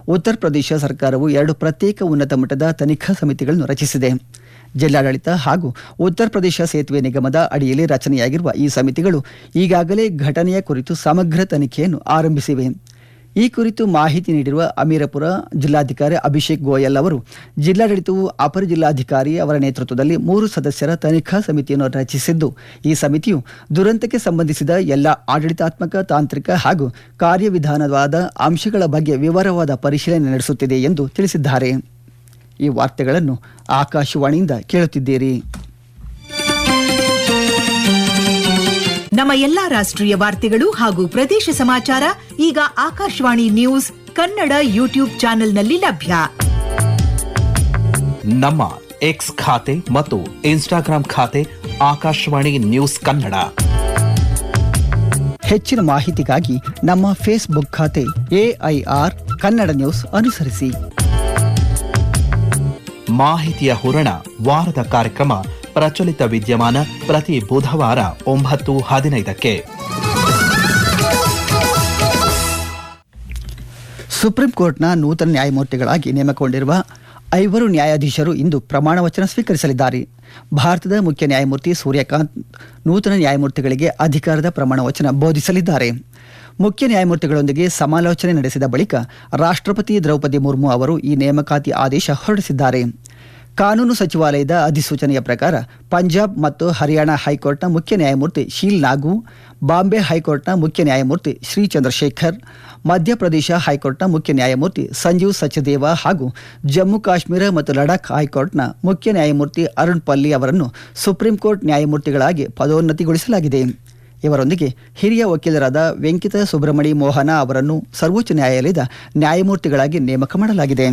ಉತ್ತರ ಪ್ರದೇಶ ಸರ್ಕಾರವು ಎರಡು ಪ್ರತ್ಯೇಕ ಉನ್ನತ ಮಟ್ಟದ ತನಿಖಾ ಸಮಿತಿಗಳನ್ನು ರಚಿಸಿದೆ ಜಿಲ್ಲಾಡಳಿತ ಹಾಗೂ ಉತ್ತರ ಪ್ರದೇಶ ಸೇತುವೆ ನಿಗಮದ ಅಡಿಯಲ್ಲಿ ರಚನೆಯಾಗಿರುವ ಈ ಸಮಿತಿಗಳು ಈಗಾಗಲೇ ಘಟನೆಯ ಕುರಿತು ಸಮಗ್ರ ತನಿಖೆಯನ್ನು ಆರಂಭಿಸಿವೆ ಈ ಕುರಿತು ಮಾಹಿತಿ ನೀಡಿರುವ ಅಮೀರಪುರ ಜಿಲ್ಲಾಧಿಕಾರಿ ಅಭಿಷೇಕ್ ಗೋಯಲ್ ಅವರು ಜಿಲ್ಲಾಡಳಿತವು ಅಪರ ಜಿಲ್ಲಾಧಿಕಾರಿ ಅವರ ನೇತೃತ್ವದಲ್ಲಿ ಮೂರು ಸದಸ್ಯರ ತನಿಖಾ ಸಮಿತಿಯನ್ನು ರಚಿಸಿದ್ದು ಈ ಸಮಿತಿಯು ದುರಂತಕ್ಕೆ ಸಂಬಂಧಿಸಿದ ಎಲ್ಲ ಆಡಳಿತಾತ್ಮಕ ತಾಂತ್ರಿಕ ಹಾಗೂ ಕಾರ್ಯವಿಧಾನವಾದ ಅಂಶಗಳ ಬಗ್ಗೆ ವಿವರವಾದ ಪರಿಶೀಲನೆ ನಡೆಸುತ್ತಿದೆ ಎಂದು ತಿಳಿಸಿದ್ದಾರೆ ಈ ವಾರ್ತೆಗಳನ್ನು ಆಕಾಶವಾಣಿಯಿಂದ ಕೇಳುತ್ತಿದ್ದೀರಿ ನಮ್ಮ ಎಲ್ಲಾ ರಾಷ್ಟ್ರೀಯ ವಾರ್ತೆಗಳು ಹಾಗೂ ಪ್ರದೇಶ ಸಮಾಚಾರ ಈಗ ಆಕಾಶವಾಣಿ ನ್ಯೂಸ್ ಕನ್ನಡ ಯೂಟ್ಯೂಬ್ ಚಾನೆಲ್ನಲ್ಲಿ ಲಭ್ಯ ನಮ್ಮ ಎಕ್ಸ್ ಖಾತೆ ಮತ್ತು ಇನ್ಸ್ಟಾಗ್ರಾಂ ಖಾತೆ ಆಕಾಶವಾಣಿ ನ್ಯೂಸ್ ಕನ್ನಡ ಹೆಚ್ಚಿನ ಮಾಹಿತಿಗಾಗಿ ನಮ್ಮ ಫೇಸ್ಬುಕ್ ಖಾತೆ ಎಐಆರ್ ಕನ್ನಡ ನ್ಯೂಸ್ ಅನುಸರಿಸಿ ಮಾಹಿತಿಯ ಹೂರಣ ವಾರದ ಕಾರ್ಯಕ್ರಮ ಪ್ರಚಲಿತ ವಿದ್ಯಮಾನ ಪ್ರತಿ ಬುಧವಾರ ಒಂಬತ್ತು ಹದಿನೈದಕ್ಕೆ ಸುಪ್ರೀಂ ಕೋರ್ಟ್ನ ನೂತನ ನ್ಯಾಯಮೂರ್ತಿಗಳಾಗಿ ನೇಮಕಗೊಂಡಿರುವ ಐವರು ನ್ಯಾಯಾಧೀಶರು ಇಂದು ಪ್ರಮಾಣ ವಚನ ಸ್ವೀಕರಿಸಲಿದ್ದಾರೆ ಭಾರತದ ಮುಖ್ಯ ನ್ಯಾಯಮೂರ್ತಿ ಸೂರ್ಯಕಾಂತ್ ನೂತನ ನ್ಯಾಯಮೂರ್ತಿಗಳಿಗೆ ಅಧಿಕಾರದ ಪ್ರಮಾಣ ವಚನ ಬೋಧಿಸಲಿದ್ದಾರೆ ಮುಖ್ಯ ನ್ಯಾಯಮೂರ್ತಿಗಳೊಂದಿಗೆ ಸಮಾಲೋಚನೆ ನಡೆಸಿದ ಬಳಿಕ ರಾಷ್ಟ್ರಪತಿ ದ್ರೌಪದಿ ಮುರ್ಮು ಅವರು ಈ ನೇಮಕಾತಿ ಆದೇಶ ಹೊರಡಿಸಿದ್ದಾರೆ ಕಾನೂನು ಸಚಿವಾಲಯದ ಅಧಿಸೂಚನೆಯ ಪ್ರಕಾರ ಪಂಜಾಬ್ ಮತ್ತು ಹರಿಯಾಣ ಹೈಕೋರ್ಟ್ನ ಮುಖ್ಯ ನ್ಯಾಯಮೂರ್ತಿ ಶೀಲ್ ನಾಗು ಬಾಂಬೆ ಹೈಕೋರ್ಟ್ನ ಮುಖ್ಯ ನ್ಯಾಯಮೂರ್ತಿ ಶ್ರೀ ಚಂದ್ರಶೇಖರ್ ಮಧ್ಯಪ್ರದೇಶ ಹೈಕೋರ್ಟ್ನ ಮುಖ್ಯ ನ್ಯಾಯಮೂರ್ತಿ ಸಂಜೀವ್ ಸಚದೇವ ಹಾಗೂ ಜಮ್ಮು ಕಾಶ್ಮೀರ ಮತ್ತು ಲಡಾಖ್ ಹೈಕೋರ್ಟ್ನ ಮುಖ್ಯ ನ್ಯಾಯಮೂರ್ತಿ ಅರುಣ್ ಪಲ್ಲಿ ಅವರನ್ನು ಸುಪ್ರೀಂ ಕೋರ್ಟ್ ನ್ಯಾಯಮೂರ್ತಿಗಳಾಗಿ ಪದೋನ್ನತಿಗೊಳಿಸಲಾಗಿದೆ ಇವರೊಂದಿಗೆ ಹಿರಿಯ ವಕೀಲರಾದ ವೆಂಕಿತ ಸುಬ್ರಮಣಿ ಮೋಹನ ಅವರನ್ನು ಸರ್ವೋಚ್ಚ ನ್ಯಾಯಾಲಯದ ನ್ಯಾಯಮೂರ್ತಿಗಳಾಗಿ ನೇಮಕ ಮಾಡಲಾಗಿದೆ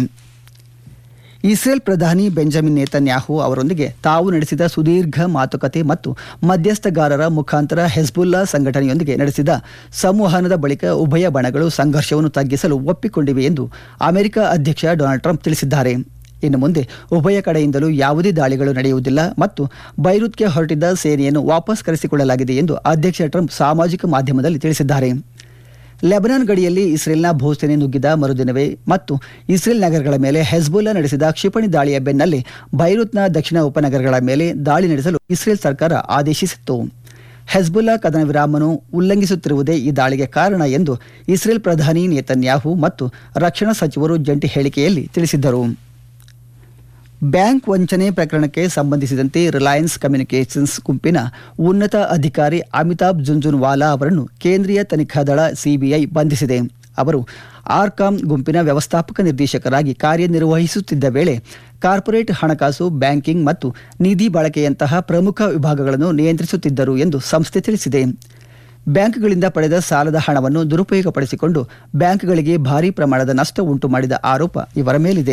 ಇಸ್ರೇಲ್ ಪ್ರಧಾನಿ ಬೆಂಜಮಿನ್ ನೇತನ್ಯಾಹು ಅವರೊಂದಿಗೆ ತಾವು ನಡೆಸಿದ ಸುದೀರ್ಘ ಮಾತುಕತೆ ಮತ್ತು ಮಧ್ಯಸ್ಥಗಾರರ ಮುಖಾಂತರ ಹೆಜ್ಬುಲ್ಲಾ ಸಂಘಟನೆಯೊಂದಿಗೆ ನಡೆಸಿದ ಸಂವಹನದ ಬಳಿಕ ಉಭಯ ಬಣಗಳು ಸಂಘರ್ಷವನ್ನು ತಗ್ಗಿಸಲು ಒಪ್ಪಿಕೊಂಡಿವೆ ಎಂದು ಅಮೆರಿಕ ಅಧ್ಯಕ್ಷ ಡೊನಾಲ್ಡ್ ಟ್ರಂಪ್ ತಿಳಿಸಿದ್ದಾರೆ ಇನ್ನು ಮುಂದೆ ಉಭಯ ಕಡೆಯಿಂದಲೂ ಯಾವುದೇ ದಾಳಿಗಳು ನಡೆಯುವುದಿಲ್ಲ ಮತ್ತು ಬೈರುತ್ಗೆ ಹೊರಟಿದ್ದ ಸೇನೆಯನ್ನು ವಾಪಸ್ ಕರೆಸಿಕೊಳ್ಳಲಾಗಿದೆ ಎಂದು ಅಧ್ಯಕ್ಷ ಟ್ರಂಪ್ ಸಾಮಾಜಿಕ ಮಾಧ್ಯಮದಲ್ಲಿ ತಿಳಿಸಿದ್ದಾರೆ ಲೆಬನಾನ್ ಗಡಿಯಲ್ಲಿ ಇಸ್ರೇಲ್ನ ಭೂಸೇನೆ ನುಗ್ಗಿದ ಮರುದಿನವೇ ಮತ್ತು ಇಸ್ರೇಲ್ ನಗರಗಳ ಮೇಲೆ ಹೆಜ್ಬುಲ್ಲಾ ನಡೆಸಿದ ಕ್ಷಿಪಣಿ ದಾಳಿಯ ಬೆನ್ನಲ್ಲೇ ಬೈರುತ್ನ ದಕ್ಷಿಣ ಉಪನಗರಗಳ ಮೇಲೆ ದಾಳಿ ನಡೆಸಲು ಇಸ್ರೇಲ್ ಸರ್ಕಾರ ಆದೇಶಿಸಿತ್ತು ಹೆಜ್ಬುಲ್ಲಾ ಕದನ ವಿರಾಮವನ್ನು ಉಲ್ಲಂಘಿಸುತ್ತಿರುವುದೇ ಈ ದಾಳಿಗೆ ಕಾರಣ ಎಂದು ಇಸ್ರೇಲ್ ಪ್ರಧಾನಿ ನೇತನ್ಯಾಹು ಮತ್ತು ರಕ್ಷಣಾ ಸಚಿವರು ಜಂಟಿ ಹೇಳಿಕೆಯಲ್ಲಿ ತಿಳಿಸಿದ್ದರು ಬ್ಯಾಂಕ್ ವಂಚನೆ ಪ್ರಕರಣಕ್ಕೆ ಸಂಬಂಧಿಸಿದಂತೆ ರಿಲಯನ್ಸ್ ಕಮ್ಯುನಿಕೇಷನ್ಸ್ ಗುಂಪಿನ ಉನ್ನತ ಅಧಿಕಾರಿ ಅಮಿತಾಬ್ ಜುಂಜುನ್ವಾಲಾ ಅವರನ್ನು ಕೇಂದ್ರೀಯ ತನಿಖಾ ದಳ ಸಿಬಿಐ ಬಂಧಿಸಿದೆ ಅವರು ಆರ್ಕಾಮ್ ಗುಂಪಿನ ವ್ಯವಸ್ಥಾಪಕ ನಿರ್ದೇಶಕರಾಗಿ ಕಾರ್ಯನಿರ್ವಹಿಸುತ್ತಿದ್ದ ವೇಳೆ ಕಾರ್ಪೊರೇಟ್ ಹಣಕಾಸು ಬ್ಯಾಂಕಿಂಗ್ ಮತ್ತು ನಿಧಿ ಬಳಕೆಯಂತಹ ಪ್ರಮುಖ ವಿಭಾಗಗಳನ್ನು ನಿಯಂತ್ರಿಸುತ್ತಿದ್ದರು ಎಂದು ಸಂಸ್ಥೆ ತಿಳಿಸಿದೆ ಬ್ಯಾಂಕ್ಗಳಿಂದ ಪಡೆದ ಸಾಲದ ಹಣವನ್ನು ದುರುಪಯೋಗಪಡಿಸಿಕೊಂಡು ಬ್ಯಾಂಕ್ಗಳಿಗೆ ಭಾರೀ ಪ್ರಮಾಣದ ನಷ್ಟ ಉಂಟು ಮಾಡಿದ ಆರೋಪ ಇವರ ಮೇಲಿದೆ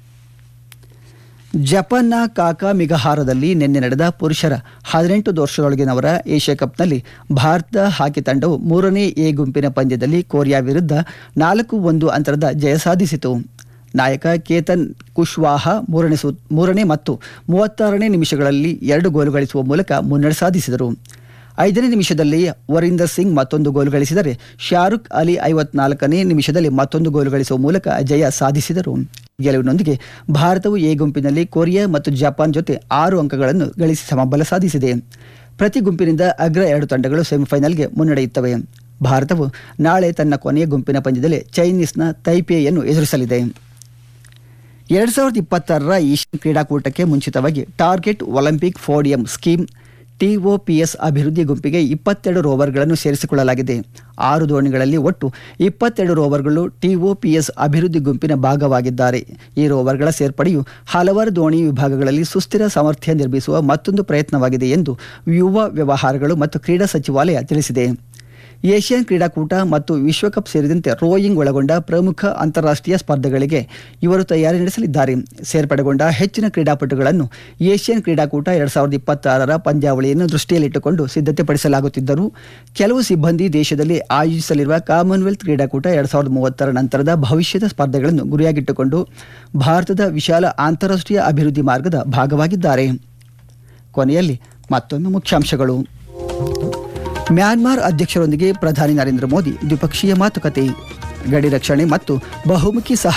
ಜಪಾನ್ನ ಕಾಕಾ ಮಿಗಹಾರದಲ್ಲಿ ನಿನ್ನೆ ನಡೆದ ಪುರುಷರ ಹದಿನೆಂಟು ವರ್ಷದೊಳಗಿನವರ ಏಷ್ಯಾ ಕಪ್ನಲ್ಲಿ ಭಾರತ ಹಾಕಿ ತಂಡವು ಮೂರನೇ ಎ ಗುಂಪಿನ ಪಂದ್ಯದಲ್ಲಿ ಕೊರಿಯಾ ವಿರುದ್ಧ ನಾಲ್ಕು ಒಂದು ಅಂತರದ ಜಯ ಸಾಧಿಸಿತು ನಾಯಕ ಕೇತನ್ ಕುಶ್ವಾಹ ಮೂರನೇ ಸು ಮೂರನೇ ಮತ್ತು ಮೂವತ್ತಾರನೇ ನಿಮಿಷಗಳಲ್ಲಿ ಎರಡು ಗೋಲು ಗಳಿಸುವ ಮೂಲಕ ಮುನ್ನಡೆ ಸಾಧಿಸಿದರು ಐದನೇ ನಿಮಿಷದಲ್ಲಿ ವರೀಂದರ್ ಸಿಂಗ್ ಮತ್ತೊಂದು ಗೋಲು ಗಳಿಸಿದರೆ ಶಾರುಖ್ ಅಲಿ ಐವತ್ನಾಲ್ಕನೇ ನಿಮಿಷದಲ್ಲಿ ಮತ್ತೊಂದು ಗೋಲು ಗಳಿಸುವ ಮೂಲಕ ಜಯ ಸಾಧಿಸಿದರು ಗೆಲುವಿನೊಂದಿಗೆ ಭಾರತವು ಎ ಗುಂಪಿನಲ್ಲಿ ಕೊರಿಯಾ ಮತ್ತು ಜಪಾನ್ ಜೊತೆ ಆರು ಅಂಕಗಳನ್ನು ಗಳಿಸಿ ಸಮಬಲ ಸಾಧಿಸಿದೆ ಪ್ರತಿ ಗುಂಪಿನಿಂದ ಅಗ್ರ ಎರಡು ತಂಡಗಳು ಸೆಮಿಫೈನಲ್ಗೆ ಮುನ್ನಡೆಯುತ್ತವೆ ಭಾರತವು ನಾಳೆ ತನ್ನ ಕೊನೆಯ ಗುಂಪಿನ ಪಂದ್ಯದಲ್ಲಿ ಚೈನೀಸ್ನ ತೈಪೇಯನ್ನು ಎದುರಿಸಲಿದೆ ಎರಡ್ ಸಾವಿರದ ಇಪ್ಪತ್ತಾರರ ಏಷ್ಯನ್ ಕ್ರೀಡಾಕೂಟಕ್ಕೆ ಮುಂಚಿತವಾಗಿ target Olympic podium scheme TOPS ಅಭಿವೃದ್ಧಿ ಗುಂಪಿಗೆ ಇಪ್ಪತ್ತೆರಡು ರೋವರ್ಗಳನ್ನು ಸೇರಿಸಿಕೊಳ್ಳಲಾಗಿದೆ ಆರು ದೋಣಿಗಳಲ್ಲಿ ಒಟ್ಟು ಇಪ್ಪತ್ತೆರಡು ರೋವರ್ಗಳು ಟಿಒಪಿಎಸ್ ಅಭಿವೃದ್ಧಿ ಗುಂಪಿನ ಭಾಗವಾಗಿದ್ದಾರೆ ಈ ರೋವರ್ಗಳ ಸೇರ್ಪಡೆಯು ಹಲವಾರು ದೋಣಿ ವಿಭಾಗಗಳಲ್ಲಿ ಸುಸ್ಥಿರ ಸಾಮರ್ಥ್ಯ ನಿರ್ಮಿಸುವ ಮತ್ತೊಂದು ಪ್ರಯತ್ನವಾಗಿದೆ ಎಂದು ಯುವ ವ್ಯವಹಾರಗಳು ಮತ್ತು ಕ್ರೀಡಾ ಸಚಿವಾಲಯ ತಿಳಿಸಿದೆ ಏಷ್ಯನ್ ಕ್ರೀಡಾಕೂಟ ಮತ್ತು ವಿಶ್ವಕಪ್ ಸೇರಿದಂತೆ ರೋಯಿಂಗ್ ಒಳಗೊಂಡ ಪ್ರಮುಖ ಅಂತಾರಾಷ್ಟ್ರೀಯ ಸ್ಪರ್ಧೆಗಳಿಗೆ ಇವರು ತಯಾರಿ ನಡೆಸಲಿದ್ದಾರೆ ಸೇರ್ಪಡೆಗೊಂಡ ಹೆಚ್ಚಿನ ಕ್ರೀಡಾಪಟುಗಳನ್ನು ಏಷ್ಯನ್ ಕ್ರೀಡಾಕೂಟ ಎರಡ್ ಸಾವಿರದ ಇಪ್ಪತ್ತಾರರ ಪಂದ್ಯಾವಳಿಯನ್ನು ದೃಷ್ಟಿಯಲ್ಲಿಟ್ಟುಕೊಂಡು ಸಿದ್ಧತೆಪಡಿಸಲಾಗುತ್ತಿದ್ದರೂ ಕೆಲವು ಸಿಬ್ಬಂದಿ ದೇಶದಲ್ಲಿ ಆಯೋಜಿಸಲಿರುವ ಕಾಮನ್ವೆಲ್ತ್ ಕ್ರೀಡಾಕೂಟ ಎರಡ್ ಸಾವಿರದ ಮೂವತ್ತರ ನಂತರದ ಭವಿಷ್ಯದ ಸ್ಪರ್ಧೆಗಳನ್ನು ಗುರಿಯಾಗಿಟ್ಟುಕೊಂಡು ಭಾರತದ ವಿಶಾಲ ಅಂತಾರಾಷ್ಟ್ರೀಯ ಅಭಿವೃದ್ಧಿ ಮಾರ್ಗದ ಭಾಗವಾಗಿದ್ದಾರೆ ಕೊನೆಯಲ್ಲಿ ಮತ್ತೊಮ್ಮೆ ಮುಖ್ಯಾಂಶಗಳು ಮ್ಯಾನ್ಮಾರ್ ಅಧ್ಯಕ್ಷರೊಂದಿಗೆ ಪ್ರಧಾನಿ ನರೇಂದ್ರ ಮೋದಿ ದ್ವಿಪಕ್ಷೀಯ ಮಾತುಕತೆ ಗಡಿ ರಕ್ಷಣೆ ಮತ್ತು ಬಹುಮುಖಿ ಸಹ